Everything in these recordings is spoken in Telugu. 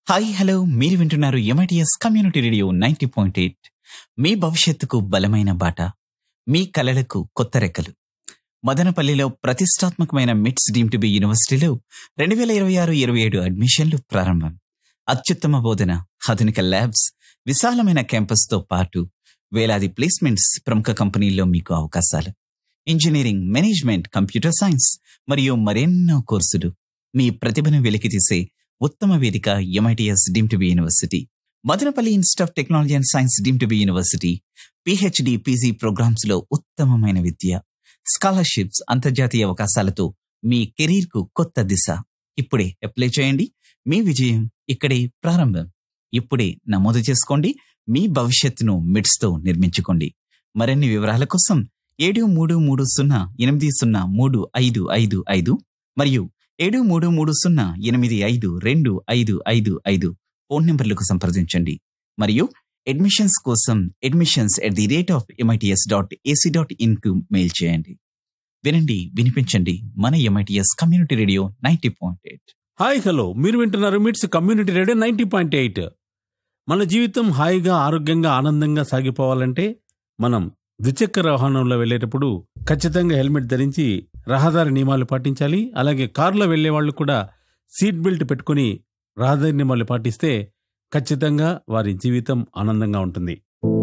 హాయ్ హలో మీరు వింటున్నారు MITS community radio ninety point eight మీ భవిష్యత్తుకు బలమైన బాట మీ కలలకు కొత్త రెక్కలు మదనపల్లిలో ప్రతిష్టాత్మకమైన మిట్స్ డీమ్ టు బి యూనివర్సిటీలో రెండు వేల ఇరవై ఆరు ఇరవై ఏడు అడ్మిషన్లు ప్రారంభం అత్యుత్తమ బోధన ఆధునిక ల్యాబ్స్ విశాలమైన క్యాంపస్తో పాటు వేలాది ప్లేస్మెంట్స్ ప్రముఖ కంపెనీల్లో మీకు అవకాశాలు ఇంజనీరింగ్ మేనేజ్మెంట్ కంప్యూటర్ సైన్స్ మరియు మరెన్నో కోర్సులు మీ ప్రతిభను వెలికితీసే ఉత్తమ వేదిక MITS deem to be university Madanapalle institute of technology and science deem to be university PhD PG programmes లో ఉత్తమమైన విద్య స్కాలర్షిప్స్ అంతర్జాతీయ అవకాశాలతో మీ కెరీర్ కు కొత్త దిశ ఇప్పుడే అప్లై చేయండి మీ విజయం ఇక్కడే ప్రారంభం ఇప్పుడే నమోదు చేసుకోండి మీ భవిష్యత్తును మిడ్స్ తో నిర్మించుకోండి మరిన్ని వివరాల కోసం ఏడు మూడు మూడు సున్నా ఎనిమిది సున్నా మూడు ఐదు ఐదు ఐదు మరియు ఏడు మూడు మూడు సున్నా ఎనిమిది ఐదు రెండు ఐదు ఐదు ఐదు ఫోన్ నెంబర్లకు సంప్రదించండి మరియు అడ్మిషన్స్ కోసం admissions at the rate of MITS dot AC dot in కు మెయిల్ చేయండి వినండి వినిపించండి మన MITS community radio ninety point eight hi hello మీరు వింటున్నారు MITS community radio ninety point eight మన జీవితం హాయిగా ఆరోగ్యంగా ఆనందంగా సాగిపోవాలంటే మనం ద్విచక్ర వాహనంలో వెళ్ళేటప్పుడు ఖచ్చితంగా హెల్మెట్ ధరించి రహదారి నియమాలు పాటించాలి అలాగే కారులో వెళ్లే వాళ్ళు కూడా సీట్ బెల్ట్ పెట్టుకుని రహదారి నియమాలు పాటిస్తే ఖచ్చితంగా వారి జీవితం ఆనందంగా ఉంటుంది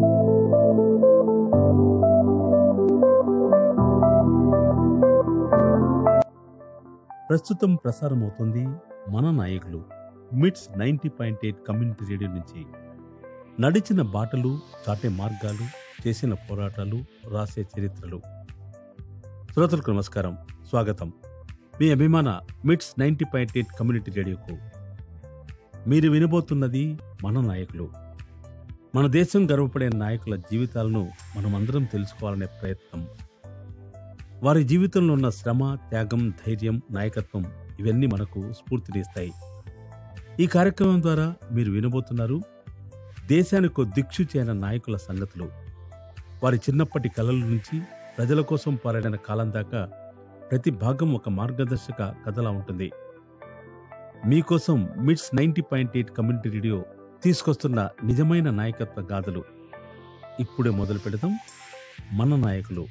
ప్రస్తుతం ప్రసారమవుతుంది మన నాయకులు MITS ninety point eight community radio నుంచి నడిచిన బాటలు చాటే మార్గాలు చేసిన పోరాటాలు రాసే చరిత్రలు శ్రోతలకు నమస్కారం స్వాగతం మీ అభిమాన MITS ninety point eight community రేడియోకు మీరు వినబోతున్నది మన నాయకులు మన దేశం గర్వపడే నాయకుల జీవితాలను మనమందరం తెలుసుకోవాలనే ప్రయత్నం వారి జీవితంలో ఉన్న శ్రమ త్యాగం ధైర్యం నాయకత్వం ఇవన్నీ మనకు స్ఫూర్తినిస్తాయి ఈ కార్యక్రమం ద్వారా మీరు వినబోతున్నారు దేశానికి దిక్షుచి అయిన నాయకుల సంగతులు వారి చిన్నప్పటి కలల నుంచి ప్రజల కోసం పోరాడిన కాలం దాకా ప్రతి భాగం ఒక మార్గదర్శక కథలా ఉంటుంది మీకోసం MITS ninety point eight community radio తీసుకొస్తున్న నిజమైన నాయకత్వ గాథలు ఇప్పుడే మొదలు పెడదాం మన నాయకులు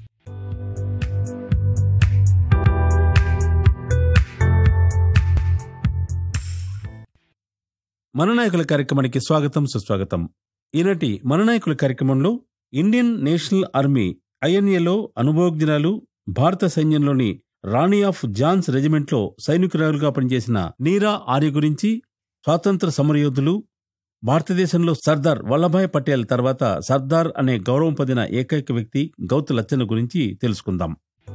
మన నాయకుల కార్యక్రమానికి స్వాగతం సుస్వాగతం ఈనాటి మన నాయకుల కార్యక్రమంలో ఇండియన్ నేషనల్ ఆర్మీ ఐఎన్ఏలో అనుభవజ్ఞురాలు భారత సైన్యంలోని రాణి ఆఫ్ జాన్స్ రెజిమెంట్లో సైనికురాలుగా పనిచేసిన నీరా ఆర్య గురించి స్వాతంత్ర సమరయోధులు భారతదేశంలో సర్దార్ వల్లభాయ్ పటేల్ తర్వాత సర్దార్ అనే గౌరవం పొందిన ఏకైక వ్యక్తి గౌతు లచ్చన్న గురించి తెలుసుకుందాం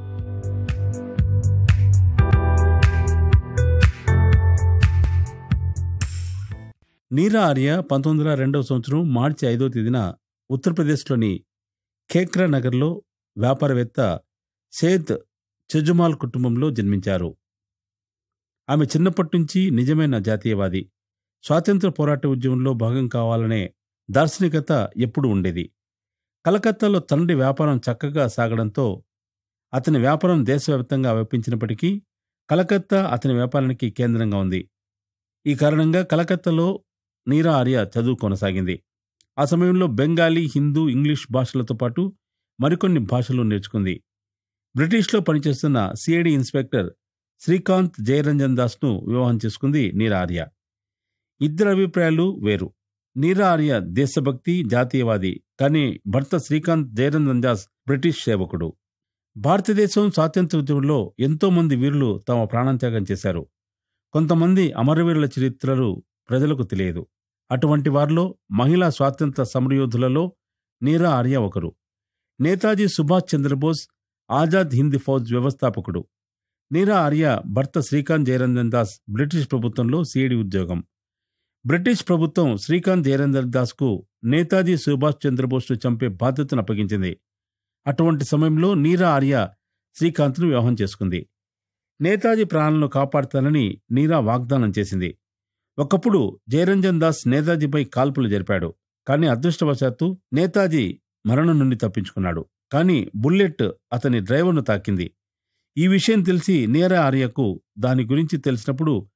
నీరా ఆర్య పంతొమ్మిది వందల రెండవ సంవత్సరం మార్చి ఐదో తేదీన ఉత్తరప్రదేశ్లోని ఖేక్రా నగర్లో వ్యాపారవేత్త సేద్ చెజుమాల్ కుటుంబంలో జన్మించారు ఆమె చిన్నప్పటి నుంచి నిజమైన జాతీయవాది స్వాతంత్ర పోరాట ఉద్యమంలో భాగం కావాలనే దార్శనికత ఎప్పుడూ ఉండేది కలకత్తాలో తండ్రి వ్యాపారం చక్కగా సాగడంతో అతని వ్యాపారం దేశవ్యాప్తంగా వ్యాపించినప్పటికీ కలకత్తా అతని వ్యాపారానికి కేంద్రంగా ఉంది ఈ కారణంగా కలకత్తాలో నీరా ఆర్య చదువు కొనసాగింది ఆ సమయంలో బెంగాలీ హిందూ ఇంగ్లీష్ భాషలతో పాటు మరికొన్ని భాషలు నేర్చుకుంది బ్రిటిష్లో పనిచేస్తున్న సిఐడి ఇన్స్పెక్టర్ శ్రీకాంత్ జయరంజన్ దాస్ను వివాహం చేసుకుంది నీరా ఆర్య ఇద్దరి అభిప్రాయాలు వేరు నీరా ఆర్య దేశభక్తి జాతీయవాది కానీ భర్త శ్రీకాంత్ జయరంజన్ దాస్ బ్రిటిష్ సేవకుడు భారతదేశం స్వాతంత్ర ఉద్యమంలో ఎంతో మంది వీరులు తమ ప్రాణత్యాగం చేశారు కొంతమంది అమరవీరుల చరిత్రలు ప్రజలకు తెలియదు అటువంటి వారిలో మహిళా స్వాతంత్ర సమరయోధులలో నీరా ఆర్య ఒకరు నేతాజీ సుభాష్ చంద్రబోస్ ఆజాద్ హింద్ ఫౌజ్ వ్యవస్థాపకుడు నీరా ఆర్య భర్త శ్రీకాంత్ జయరంజన్ దాస్ బ్రిటిష్ ప్రభుత్వంలో సిఐడి ఉద్యోగం బ్రిటిష్ ప్రభుత్వం శ్రీకాంత్ జయరంజన్ దాస్కు నేతాజీ సుభాష్ చంద్రబోస్ను చంపే బాధ్యతను అప్పగించింది అటువంటి సమయంలో నీరా ఆర్య శ్రీకాంత్ను వివాహం చేసుకుంది నేతాజీ ప్రాణాలను కాపాడుతానని నీరా వాగ్దానం చేసింది ఒకప్పుడు జయరంజన్ దాస్ నేతాజీపై కాల్పులు జరిపాడు కానీ అదృష్టవశాత్తు నేతాజీ మరణం నుండి తప్పించుకున్నాడు కానీ బుల్లెట్ అతని డ్రైవర్ను తాకింది ఈ విషయం తెలిసి నేర ఆర్యకు దాని గురించి తెలిసినప్పుడు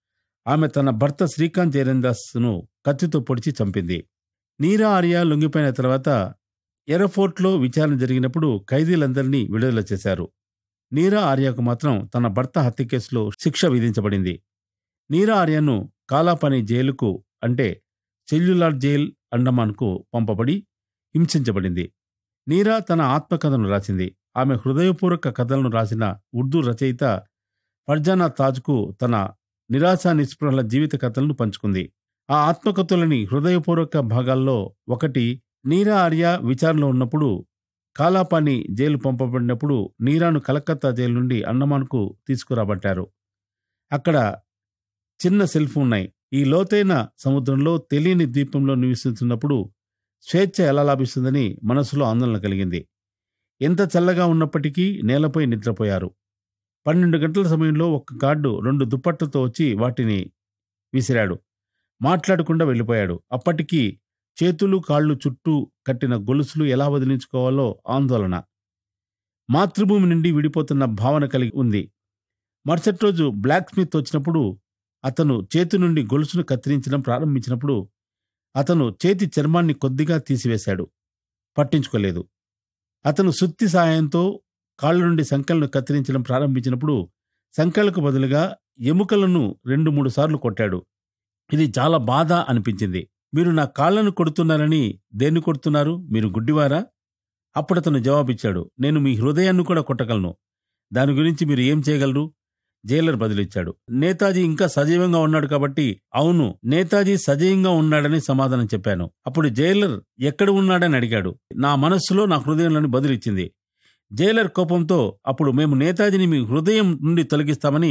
ఆమె తన భర్త శ్రీకాంత్ జయరందాస్ను కత్తితో పొడిచి చంపింది నీరా ఆర్య లొంగిపోయిన తర్వాత ఎరఫోర్ట్లో విచారణ జరిగినప్పుడు ఖైదీలందరినీ విడుదల చేశారు నీరా ఆర్యకు మాత్రం తన భర్త హత్య కేసులో శిక్ష విధించబడింది నీరా ఆర్యను కాలాపని జైలుకు అంటే సెల్యులార్ జైల్ అండమాన్కు పంపబడి హింసించబడింది నీరా తన ఆత్మకథను రాసింది ఆమె హృదయపూర్వక కథలను రాసిన ఉర్దూ రచయిత ఫర్జానా తాజ్కు తన నిరాశ నిస్పృహల జీవిత కథలను పంచుకుంది ఆ ఆత్మకథలని హృదయపూర్వక భాగాల్లో ఒకటి నీరా ఆర్య విచారణలో ఉన్నప్పుడు కాలాపాని జైలు పంపబడినప్పుడు నీరాను కలకత్తా జైలు నుండి అండమాన్కు తీసుకురాబట్టారు అక్కడ చిన్న సెల్ఫ్ ఉన్నాయి ఈ లోతైన సముద్రంలో తెలియని ద్వీపంలో నివసిస్తున్నప్పుడు స్వేచ్ఛ ఎలా లాభిస్తుందని మనసులో ఆందోళన కలిగింది ఎంత చల్లగా ఉన్నప్పటికీ నేలపై నిద్రపోయారు పన్నెండు గంటల సమయంలో ఒక గార్డు రెండు దుప్పట్లతో వచ్చి వాటిని విసిరాడు మాట్లాడకుండా వెళ్ళిపోయాడు అప్పటికి చేతులు కాళ్ళు చుట్టూ కట్టిన గొలుసులు ఎలా వదిలించుకోవాలో ఆందోళన మాతృభూమి నుండి విడిపోతున్న భావన కలిగి ఉంది మరుసటి రోజు బ్లాక్ స్మిత్ వచ్చినప్పుడు అతను చేతి నుండి గొలుసును కత్తిరించడం ప్రారంభించినప్పుడు అతను చేతి చర్మాన్ని కొద్దిగా తీసివేశాడు పట్టించుకోలేదు అతను సుత్తి సాయంతో కాళ్ళ నుండి సంకలను కత్తిరించడం ప్రారంభించినప్పుడు సంకలకు బదులుగా ఎముకలను రెండు మూడు సార్లు కొట్టాడు ఇది చాలా బాధ అనిపించింది మీరు నా కాళ్లను కొడుతున్నారని దేన్ని కొడుతున్నారు మీరు గుడ్డివారా అప్పుడు అతను జవాబిచ్చాడు నేను మీ హృదయాన్ని కూడా కొట్టగలను దాని గురించి మీరు ఏం చేయగలరు జైలర్ బదులిచ్చాడు నేతాజీ ఇంకా సజీవంగా ఉన్నాడు కాబట్టి అవును నేతాజీ సజీవంగా ఉన్నాడని సమాధానం చెప్పాను అప్పుడు జైలర్ ఎక్కడ ఉన్నాడని అడిగాడు నా మనస్సులో నా హృదయంలోని బదులిచ్చింది జైలర్ కోపంతో అప్పుడు మేము నేతాజీని మీ హృదయం నుండి తొలగిస్తామని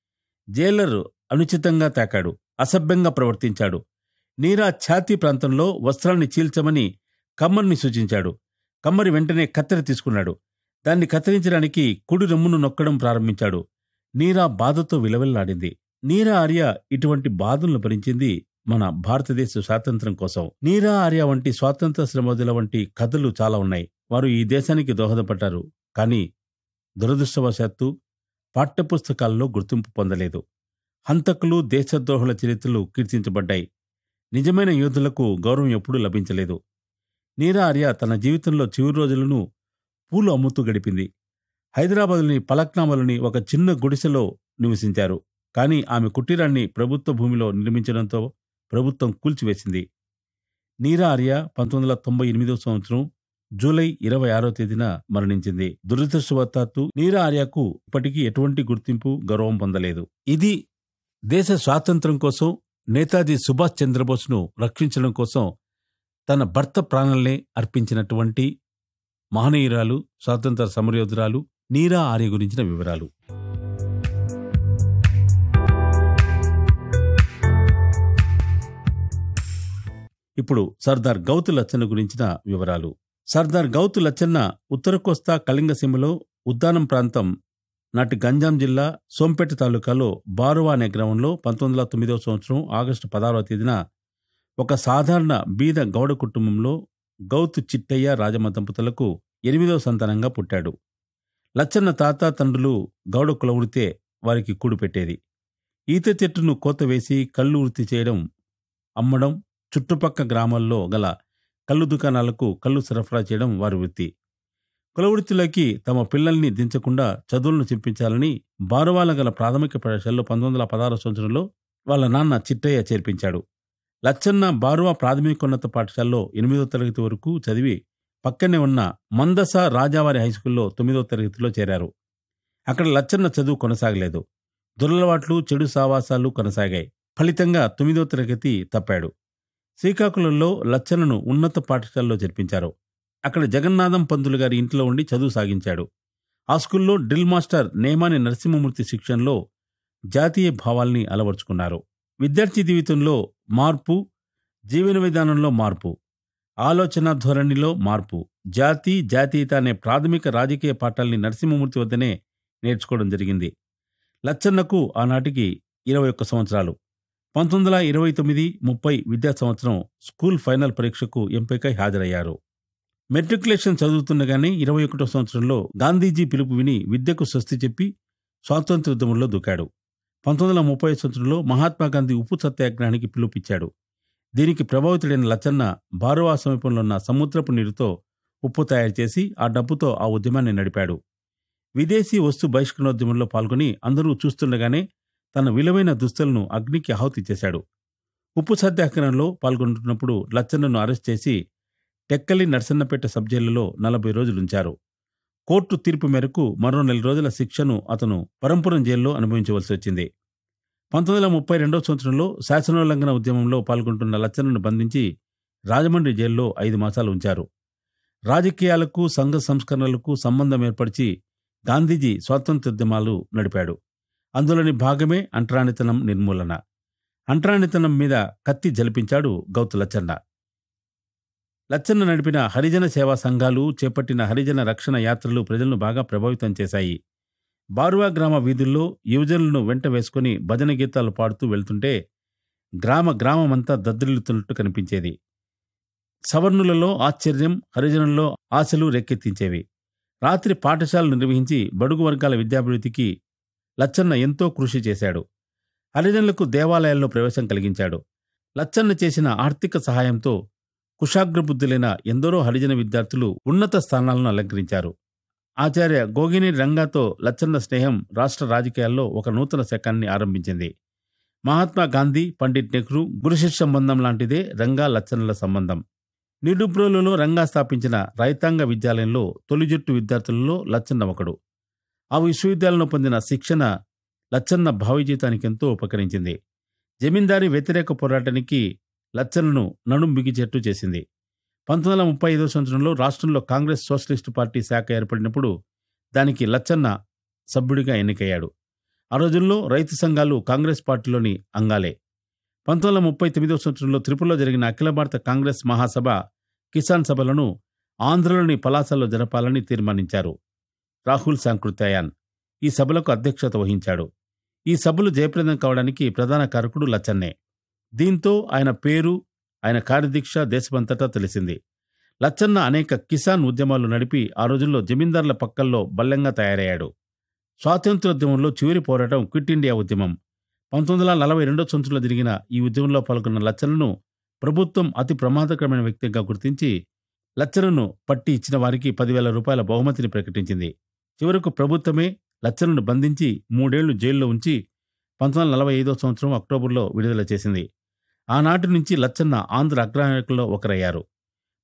జైలర్ అనుచితంగా తాకాడు అసభ్యంగా ప్రవర్తించాడు నీరా ఛాతీ ప్రాంతంలో వస్త్రాన్ని చీల్చమని కమ్మర్ని సూచించాడు కమ్మరి వెంటనే కత్తెర తీసుకున్నాడు దాన్ని కత్తిరించడానికి కుడి రొమ్మును నొక్కడం ప్రారంభించాడు నీరా బాధతో విలవిల్లాడింది నీరా ఆర్య ఇటువంటి బాధలను భరించింది మన భారతదేశ స్వాతంత్రం కోసం నీరా ఆర్య వంటి స్వాతంత్ర శ్రమోదుల వంటి కథలు చాలా ఉన్నాయి వారు ఈ దేశానికి దోహదపడ్డారు కానీ దురదృష్టవశాత్తు పాఠ్యపుస్తకాల్లో గుర్తింపు పొందలేదు హంతకులు దేశద్రోహుల చరిత్రలు కీర్తించబడ్డాయి నిజమైన యోధులకు గౌరవం ఎప్పుడూ లభించలేదు నీరా ఆర్య తన జీవితంలో చివరి రోజులను పూలు అమ్ముతూ గడిపింది హైదరాబాద్లోని పలక్నామాలోని ఒక చిన్న గుడిసెలో నివసించారు కానీ ఆమె కుటీరాన్ని ప్రభుత్వ భూమిలో నిర్మించడంతో ప్రభుత్వం కూల్చివేసింది నీరా ఆర్య పంతొమ్మిది వందల తొంభై ఎనిమిదో సంవత్సరం జూలై ఇరవై ఆరో తేదీన మరణించింది దురదృష్టవశాత్తు నీరా ఆర్యకు ఇప్పటికీ ఎటువంటి గుర్తింపు గౌరవం పొందలేదు ఇది దేశ స్వాతంత్రం కోసం నేతాజీ సుభాష్ చంద్రబోస్ను రక్షించడం కోసం తన భర్త ప్రాణాలనే అర్పించినటువంటి మహనీయురాలు స్వాతంత్ర సమరయోధురాలు నీరా ఆర్య గురించిన వివరాలు ఇప్పుడు సర్దార్ గౌతు లచ్చన్న గురించిన వివరాలు సర్దార్ గౌతు లచ్చన్న ఉత్తర కోస్తా కళింగసీమలో ఉద్దానం ప్రాంతం నాటి గంజాం జిల్లా సోంపేట తాలూకాలో బారువా అనే గ్రామంలో పంతొమ్మిది వందల తొమ్మిదవ సంవత్సరం ఆగస్టు పదహారవ తేదీన ఒక సాధారణ బీద గౌడ కుటుంబంలో గౌతు చిట్టయ్య రాజమ్మ దంపతులకు ఎనిమిదవ సంతానంగా పుట్టాడు లచ్చన్న తాత తండ్రులు గౌడ కులవృతే వారికి కూడు పెట్టేది ఈత చెట్టును కోత వేసి కళ్ళు వృత్తి చేయడం అమ్మడం చుట్టుపక్క గ్రామాల్లో గల కళ్ళు దుకాణాలకు కళ్ళు సరఫరా చేయడం వారి వృత్తి కులవృత్తిలోకి తమ పిల్లల్ని దించకుండా చదువులను చెప్పించాలని బారువాల గల ప్రాథమిక పాఠశాలలో పంతొమ్మిది వందల పదహారు సంవత్సరంలో వాళ్ళ నాన్న చిట్టయ్య చేర్పించాడు లచ్చన్న బారువా ప్రాథమికోన్నత పాఠశాలలో ఎనిమిదో తరగతి వరకు చదివి పక్కనే ఉన్న మందస రాజావారి హైస్కూల్లో తొమ్మిదో తరగతిలో చేరారు అక్కడ లచ్చన్న చదువు కొనసాగలేదు దురలవాట్లు చెడు సావాసాలు కొనసాగాయి ఫలితంగా తొమ్మిదో తరగతి తప్పాడు శ్రీకాకుళంలో లచ్చన్నను ఉన్నత పాఠశాలలో చేర్పించారు అక్కడ జగన్నాథం పంతులు గారి ఇంట్లో ఉండి చదువు సాగించాడు ఆ స్కూల్లో డ్రిల్ మాస్టర్ నేమాని నరసింహమూర్తి శిక్షణలో జాతీయ భావాల్ని అలవర్చుకున్నారు విద్యార్థి జీవితంలో మార్పు జీవన విధానంలో మార్పు ఆలోచన ధోరణిలో మార్పు జాతి జాతీయత అనే ప్రాథమిక రాజకీయ పాఠాల్ని నరసింహమూర్తి వద్దనే నేర్చుకోవడం జరిగింది లచ్చన్నకు ఆనాటికి ఇరవై ఒక్క సంవత్సరాలు పంతొమ్మిది వందల ఇరవై తొమ్మిది ముప్పై విద్యా సంవత్సరం స్కూల్ ఫైనల్ పరీక్షకు ఎంపికై హాజరయ్యారు మెట్రికులేషన్ చదువుతుండగానే ఇరవై ఒకటో సంవత్సరంలో గాంధీజీ పిలుపు విని విద్యకు స్వస్తి చెప్పి స్వాతంత్రోద్యమంలో దూకాడు పంతొమ్మిది వందల ముప్పై సంవత్సరంలో మహాత్మా గాంధీ ఉప్పు సత్యాగ్రహానికి పిలుపిచ్చాడు దీనికి ప్రభావితుడైన లచ్చన్న బారువా సమీపంలో ఉన్న సముద్రపు నీరుతో ఉప్పు తయారు చేసి ఆ డబ్బుతో ఆ ఉద్యమాన్ని నడిపాడు విదేశీ వస్తు బహిష్కరణోద్యమంలో పాల్గొని అందరూ చూస్తుండగానే తన విలువైన దుస్తులను అగ్నికి ఆహుతి చేశాడు ఉప్పు సత్యాగ్రహంలో పాల్గొంటున్నప్పుడు లచ్చన్నను అరెస్ట్ చేసి టెక్కలి నరసన్నపేట సబ్ జైలులో నలభై రోజులుంచారు కోర్టు తీర్పు మేరకు మరో నెల రోజుల శిక్షను అతను పరంపురం జైల్లో అనుభవించవలసి వచ్చింది పంతొమ్మిది వందల ముప్పై రెండవ సంవత్సరంలో శాసనోల్లంఘన ఉద్యమంలో పాల్గొంటున్న లచ్చన్నను బంధించి రాజమండ్రి జైల్లో ఐదు మాసాలు ఉంచారు రాజకీయాలకు సంఘ సంస్కరణలకు సంబంధం ఏర్పరిచి గాంధీజీ స్వాతంత్ర్యోద్యమాలు నడిపాడు అందులోని భాగమే అంటరానితనం నిర్మూలన అంటరానితనం మీద కత్తి జలిపించాడు గౌతు లచ్చన్న లచ్చన్న నడిపిన హరిజన సేవా సంఘాలు చేపట్టిన హరిజన రక్షణ యాత్రలు ప్రజలను బాగా ప్రభావితం చేశాయి బారువా గ్రామ వీధుల్లో యువజనులను వెంట వేసుకుని భజన గీతాలు పాడుతూ వెళ్తుంటే గ్రామ గ్రామమంతా దద్దరిల్లుతున్నట్టు కనిపించేది సవర్ణులలో ఆశ్చర్యం హరిజనుల్లో ఆశలు రేకెత్తించేవి రాత్రి పాఠశాలలు నిర్వహించి బడుగు వర్గాల విద్యాభివృద్ధికి లచ్చన్న ఎంతో కృషి చేశాడు హరిజనులకు దేవాలయాల్లో ప్రవేశం కలిగించాడు లచ్చన్న చేసిన ఆర్థిక సహాయంతో కుశాగ్రబుద్ధులైన ఎందరో హరిజన విద్యార్థులు ఉన్నత స్థానాలను అలంకరించారు ఆచార్య గోగిని రంగాతో లచ్చన్న స్నేహం రాష్ట్ర రాజకీయాల్లో ఒక నూతన శకాన్ని ఆరంభించింది మహాత్మా గాంధీ పండిట్ నెహ్రూ గురుశిష్య సంబంధం లాంటిదే రంగా లచ్చన్నల సంబంధం నిడుబ్రోలులో రంగా స్థాపించిన రైతాంగ విద్యాలయంలో తొలి జట్టు విద్యార్థులలో లచ్చన్న ఒకడు ఆ విశ్వవిద్యాలయంలో పొందిన శిక్షణ లచ్చన్న భావి జీవితానికి ఎంతో ఉపకరించింది జమీందారీ వ్యతిరేక పోరాటానికి లచ్చన్నను నడుం బిగిచేట్టు చేసింది పంతొమ్మిది వందల ముప్పై ఐదో సంవత్సరంలో రాష్ట్రంలో కాంగ్రెస్ సోషలిస్టు పార్టీ శాఖ ఏర్పడినప్పుడు దానికి లచ్చన్న సభ్యుడిగా ఎన్నికయ్యాడు ఆ రోజుల్లో రైతు సంఘాలు కాంగ్రెస్ పార్టీలోని అంగాలే పంతొమ్మిది వందల ముప్పై తొమ్మిదవ సంవత్సరంలో త్రిపురలో జరిగిన అఖిల భారత కాంగ్రెస్ మహాసభ కిసాన్ సభలను ఆంధ్రలోని పలాసలో జరపాలని తీర్మానించారు రాహుల్ సాంకృత్యాయన్ ఈ సభలకు అధ్యక్షత వహించాడు ఈ సభలు జయప్రదం కావడానికి ప్రధాన కారకుడు లచ్చన్నే దీంతో ఆయన పేరు ఆయన కార్యదీక్ష దేశమంతటా తెలిసింది లచ్చన్న అనేక కిసాన్ ఉద్యమాలు నడిపి ఆ రోజుల్లో జమీందార్ల పక్కల్లో బల్లంగా తయారయ్యాడు స్వాతంత్ర్యోద్యమంలో చివరి పోరాటం క్విట్ ఇండియా ఉద్యమం పంతొమ్మిది వందల నలభై రెండో సంవత్సరంలో జరిగిన ఈ ఉద్యమంలో పాల్గొన్న లచ్చన్నను ప్రభుత్వం అతి ప్రమాదకరమైన వ్యక్తిగా గుర్తించి లచ్చనను పట్టి ఇచ్చిన వారికి పదివేల రూపాయల బహుమతిని ప్రకటించింది చివరకు ప్రభుత్వమే లచ్చనను బంధించి మూడేళ్లు జైల్లో ఉంచి పంతొమ్మిది వందల నలభై ఐదో సంవత్సరం అక్టోబర్లో విడుదల చేసింది ఆనాటి నుంచి లచ్చన్న ఆంధ్ర అగ్రనాయకుల్లో ఒకరయ్యారు